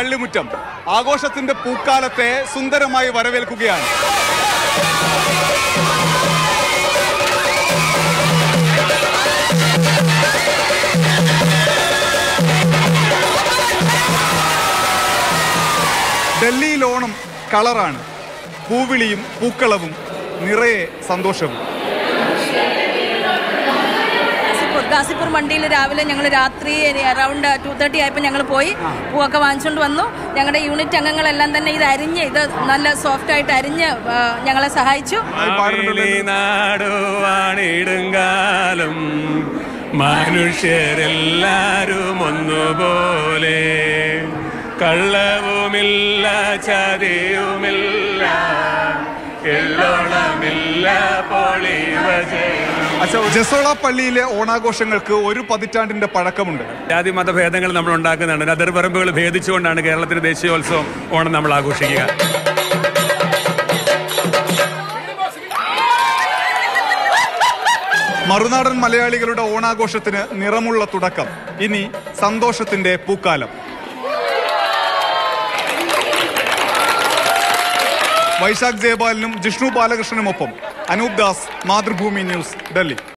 പള്ളിമുറ്റം ആഘോഷത്തിന്റെ പൂക്കാലത്തെ സുന്ദരമായി വരവേൽക്കുകയാണ് ഡൽഹിയിൽ ഓണം കളറാണ് പൂവിളിയും പൂക്കളവും നിറയെ സന്തോഷവും ഗാസിപ്പൂർ ഗാസിപ്പൂർ മണ്ടിയിൽ രാവിലെ ഞങ്ങൾ രാത്രി അറൗണ്ട് ടു തേർട്ടി ആയപ്പോൾ ഞങ്ങൾ പോയി പൂവൊക്കെ വാങ്ങിച്ചുകൊണ്ട് വന്നു ഞങ്ങളുടെ യൂണിറ്റ് അംഗങ്ങളെല്ലാം തന്നെ ഇത് അരിഞ്ഞ് ഇത് നല്ല സോഫ്റ്റ് ആയിട്ട് അരിഞ്ഞ് ആ, ഞങ്ങളെ സഹായിച്ചു മാവേലി നാടുവാണിടുങ്കാലം മനുഷ്യരെല്ലാരും ഒന്നുപോലെ കള്ളവുമില്ല ചതിയുമില്ല എല്ലോളമില്ല പൊളിവ അച്ഛാ ജസോള പള്ളിയിലെ ഓണാഘോഷങ്ങൾക്ക് ഒരു പതിറ്റാണ്ടിന്റെ പഴക്കമുണ്ട് ജാതി മതഭേദങ്ങൾ നമ്മൾ ഉണ്ടാക്കുന്നുണ്ട് അതിർപറമ്പുകൾ ഭേദിച്ചുകൊണ്ടാണ് കേരളത്തിന്റെ ദേശീയോത്സവം ഓണം നമ്മൾ ആഘോഷിക്കുക മറുനാടൻ മലയാളികളുടെ ഓണാഘോഷത്തിന് നിറമുള്ള തുടക്കം ഇനി സന്തോഷത്തിന്റെ പൂക്കാലം വൈശാഖ് ജയപാലിനും ജിഷ്ണു ബാലകൃഷ്ണനുമൊപ്പം അനൂപ് ദാസ് മാതൃഭൂമി ന്യൂസ് ഡൽഹി